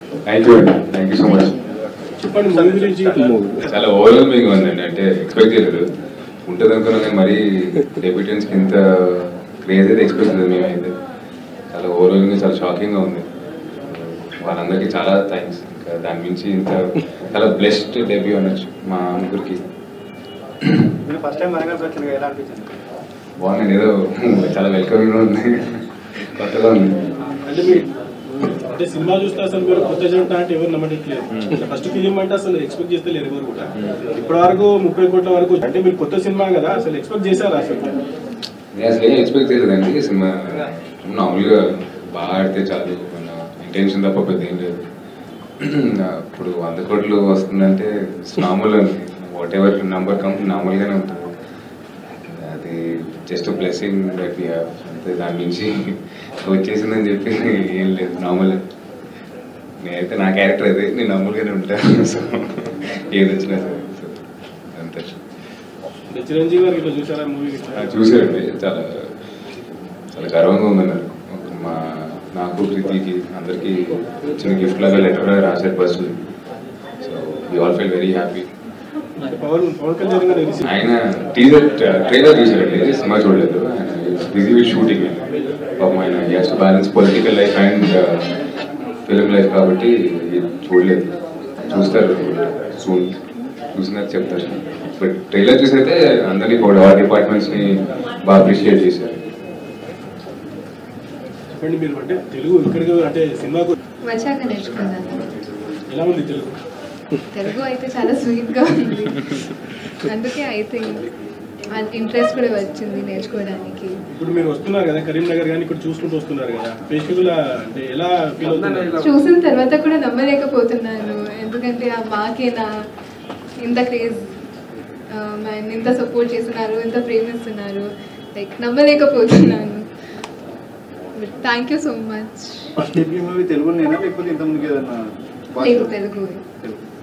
thank you అండి thank you so much చెప్పండి movie గురించి చాలా ఓవర్వెల్మింగ్ ఉందండి అంటే ఎక్స్పెక్ట్ చేయలేదు ఉంటుంది అనుకున్నాం కానీ మరీ డెబ్యూటెన్స్కి ఇంత క్రేజ్ అయితే ఎక్స్పెక్ట్ చేయలేదు మేమైతే చాలా ఓవర్వెల్మింగ్ చాలా షాకింగ్గా ఉంది వాళ్ళందరికీ చాలా థ్యాంక్స్ ఇంకా దాని మించి ఇంత చాలా బ్లెస్డ్ డెబ్యూ అనొచ్చు మా ముగ్గురికి మీరు ఫస్ట్ టైం వరంగల్ వచ్చింది కదా, ఎలా అనిపించింది బాగుంది ఏదో చాలా వెల్కమింగ్గా ఉంది కొత్తగా ఉంది అంటే మీరు అంటే సినిమా చూస్తే అసలు మీరు కొత్త జంట అంటే ఎవరు నమ్మట్లేదు ఫస్ట్ ఫిలిం అంటే అసలు ఎక్స్పెక్ట్ చేస్తే లేరు ఎవరు కూడా ఇప్పటి వరకు ముప్పై కోట్ల వరకు అంటే మీరు కొత్త సినిమా కదా అసలు ఎక్స్పెక్ట్ చేశారా అసలు నేను అసలు ఏం ఎక్స్పెక్ట్ చేయలేదండి సినిమా మామూలుగా బాగా ఆడితే చాలు మన ఇంటెన్షన్ తప్ప పెద్ద ఏం లేదు ఇప్పుడు వంద కోట్లు వస్తుందంటే normal whatever number come నార్మల్గానే ఉంటుంది అది just blessing that we have అంతే దాని నుంచి వచ్చేసిందని చెప్పి ఏం లేదు నార్మల్ నేనైతే నా క్యారెక్టర్ అదే నేను నార్మల్గానే ఉంటాను సో ఏది వచ్చినా సరే సో అంతే అంటే చిరంజీవి గారికి ఇట్లా చూసారా మూవీ ఆ, చూశారండి చాలా చాలా గర్వంగా ఉందన్నారు మా నాకు ప్రీతికి అందరికీ చిన్న గిఫ్ట్ లాగా లెటర్ రాశారు బస్సు so we all feel very happy Pawan Pawan Kalyan garu release ఆయన టీజర్ ట్రైలర్ చూశారండి సినిమా చూడలేదు ఆయన బిజీ విత్ షూటింగ్ పాపం ఆయన has to balance political life and film life కాబట్టి ఇది చూడలేదు చూస్తారు సూన్ చూసినాక చెప్తారు బట్ ట్రైలర్ చూసైతే అందరినీ కూడా ఆ డిపార్ట్మెంట్స్ని బాగా అప్రిషియేట్ చేశారు చెప్పండి మీరు అంటే తెలుగు ఇక్కడికి అంటే సినిమాకు వచ్చాక నేర్చుకున్నాను ఎలా ఉంది తెలుగు తెలుగు అయితే చాలా స్వీట్గా ఉంది అందుకే ఐ థింక్ ఇంట్రెస్ట్ కూడా వచ్చింది నేర్చుకోవడానికి ఇప్పుడు మీరు వస్తున్నారు కదా కరీంనగర్ కానీ ఇక్కడ చూసుకుంటూ వస్తున్నారు కదా ప్రేక్షకుల అంటే ఎలా ఫీల్ అవుతున్నారు చూసిన తర్వాత కూడా నమ్మలేకపోతున్నాను ఎందుకంటే ఆ మాకేనా ఇంత క్రేజ్ ఇంత సపోర్ట్ చేస్తున్నారు ఇంత ప్రేమిస్తున్నారు లైక్ నమ్మలేకపోతున్నాను thank you so much first debut movie తెలుగులోనేనా లేకపోతే ఇంత ముందుకు ఏదన్నా తెలుగు తెలుగు తెలుగు